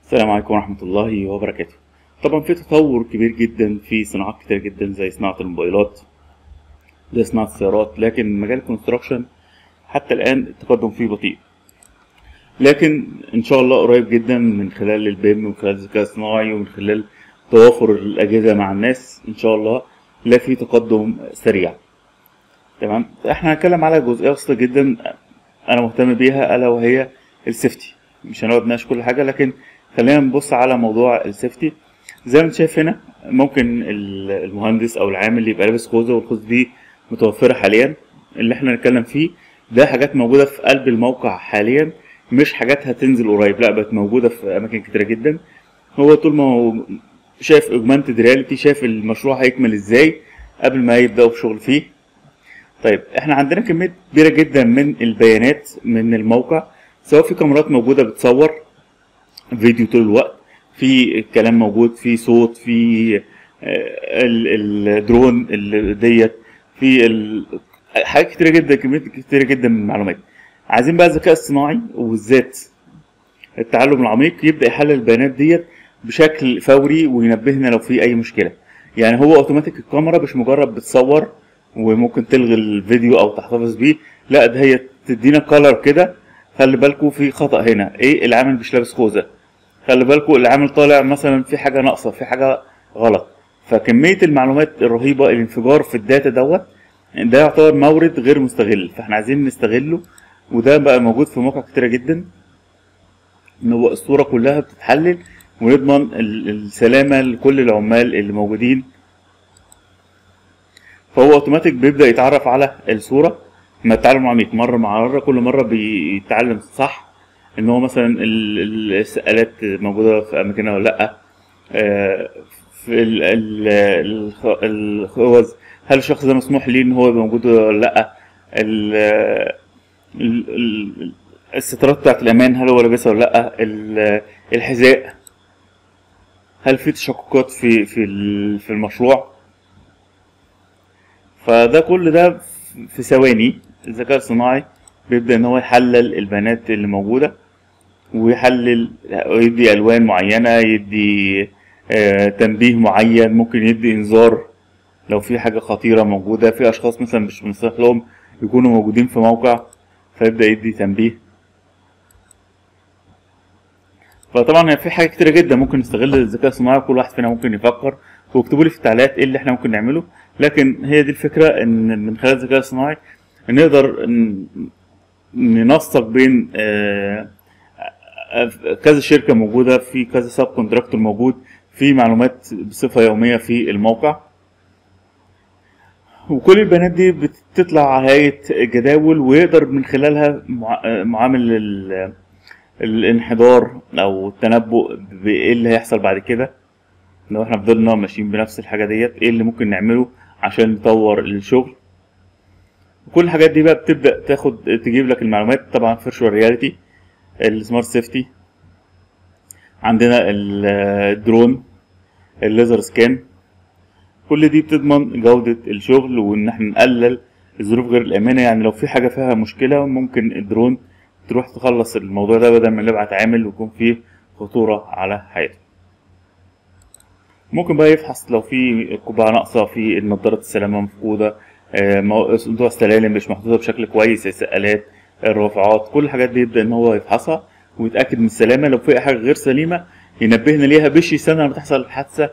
السلام عليكم ورحمة الله وبركاته طبعا في تطور كبير جدا في صناعات كتير جدا زي صناعة الموبايلات زي صناعة السيارات لكن مجال الكونستراكشن حتى الآن التقدم فيه بطيء لكن إن شاء الله قريب جدا من خلال البيم ومن خلال الذكاء الصناعي ومن خلال توافر الأجهزة مع الناس إن شاء الله لا في تقدم سريع تمام احنا هنتكلم على جزئية بسيطة جدا أنا مهتم بيها ألا وهي السيفتي مش هنقعد نناقش كل حاجة لكن خلينا نبص على موضوع السيفتي زي ما انت شايف هنا ممكن ال- المهندس او العامل يبقى لابس خوذه والخوذه دي متوفره حاليا اللي احنا هنتكلم فيه ده حاجات موجوده في قلب الموقع حاليا مش حاجات هتنزل قريب لا بقت موجوده في اماكن كتيره جدا هو طول ما هو شايف اوجمانتد رياليتي شايف المشروع هيكمل ازاي قبل ما يبداوا بشغل فيه طيب احنا عندنا كميه كبيره جدا من البيانات من الموقع سواء في كاميرات موجوده بتصور فيديو طول الوقت في كلام موجود في صوت في آه، ال- الدرون اللي ديت في ال- حاجات كتيرة جدا كمية كتيرة جدا من المعلومات عايزين بقى الذكاء الصناعي وبالذات التعلم العميق يبدأ يحلل البيانات ديت بشكل فوري وينبهنا لو في أي مشكلة يعني هو اوتوماتيك الكاميرا مش مجرد بتصور وممكن تلغي الفيديو او تحتفظ بيه لا ده هي تدينا كولر كده خلي بالكوا في خطأ هنا ايه العامل مش لابس خوذة خلي بالكوا العامل طالع مثلا في حاجة ناقصة في حاجة غلط فكمية المعلومات الرهيبة الانفجار في الداتا دوت ده يعتبر مورد غير مستغل فاحنا عايزين نستغله وده بقى موجود في مواقع كتيرة جدا ان هو الصورة كلها بتتحلل ونضمن ال- السلامة لكل العمال اللي موجودين فهو اوتوماتيك بيبدأ يتعرف على الصورة ما التعلم عميق مرة مع مرة كل مرة بيتعلم صح ان هو مثلا ال- السقالات موجودة في اماكنها ولا لا آه، في ال- ال- الخ- الخوذ هل الشخص ده مسموح ليه ان هو يبقى موجود ولا لا ال- ال- ال- السترات بتاعت الامان هل هو لابسها ولا لا ال- الحذاء هل في تشققات في في ال- في المشروع فده كل ده في ثواني الذكاء الصناعي بيبدأ ان هو يحلل البيانات اللي موجودة ويحلل يدي الوان معينة يدي آه، تنبيه معين ممكن يدي انذار لو في حاجة خطيرة موجودة في اشخاص مثلا مش مسموح لهم يكونوا موجودين في موقع فيبدأ يدي تنبيه فطبعا في حاجات كتيرة جدا ممكن نستغل الذكاء الصناعي كل واحد فينا ممكن يفكر واكتبوا لي في التعليقات ايه اللي احنا ممكن نعمله لكن هي دي الفكرة ان من خلال الذكاء الصناعي نقدر ن- ننسق بين آه، آه، كذا شركة موجودة في كذا سب كونتراكتور موجود في معلومات بصفة يومية في الموقع وكل البيانات دي بتطلع على هيئة جداول ويقدر من خلالها مع- آه، معامل ال- الانحدار او التنبؤ بايه اللي هيحصل بعد كده لو احنا فضلنا ماشيين بنفس الحاجة ديت ايه اللي ممكن نعمله عشان نطور الشغل كل الحاجات دي بقى بتبدأ تاخد تجيب لك المعلومات طبعا فيرتشوال رياليتي السمارت سيفتي عندنا ال- الدرون الليزر سكان كل دي بتضمن جودة الشغل وإن احنا نقلل الظروف غير الآمنة يعني لو في حاجة فيها مشكلة ممكن الدرون تروح تخلص الموضوع ده بدل ما نبعت عامل ويكون فيه خطورة على حياته ممكن بقى يفحص لو في قبعة ناقصة في نظارة السلامة مفقودة آه، مو- موضوع السلالم مش محطوطة بشكل كويس السقالات الرافعات كل الحاجات دي يبدأ إن هو يفحصها ويتأكد من السلامة لو في حاجة غير سليمة ينبهنا ليها بش يستنى لما تحصل الحادثة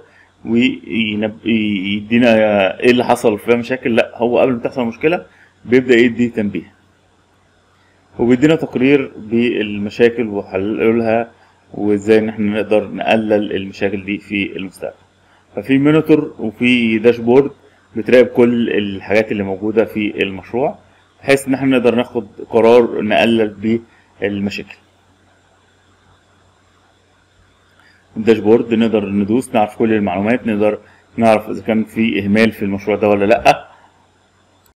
ويدينا ايه اللي حصل فيها مشاكل لا هو قبل ما تحصل مشكلة بيبدأ يدي تنبيه وبيدينا تقرير بالمشاكل وحلولها وازاي ان احنا نقدر نقلل المشاكل دي في المستقبل ففي مونيتور وفي داشبورد بتراقب كل الحاجات اللي موجودة في المشروع بحيث ان احنا نقدر ناخد قرار نقلل بيه المشاكل الداشبورد نقدر ندوس نعرف كل المعلومات نقدر نعرف اذا كان في اهمال في المشروع ده ولا لا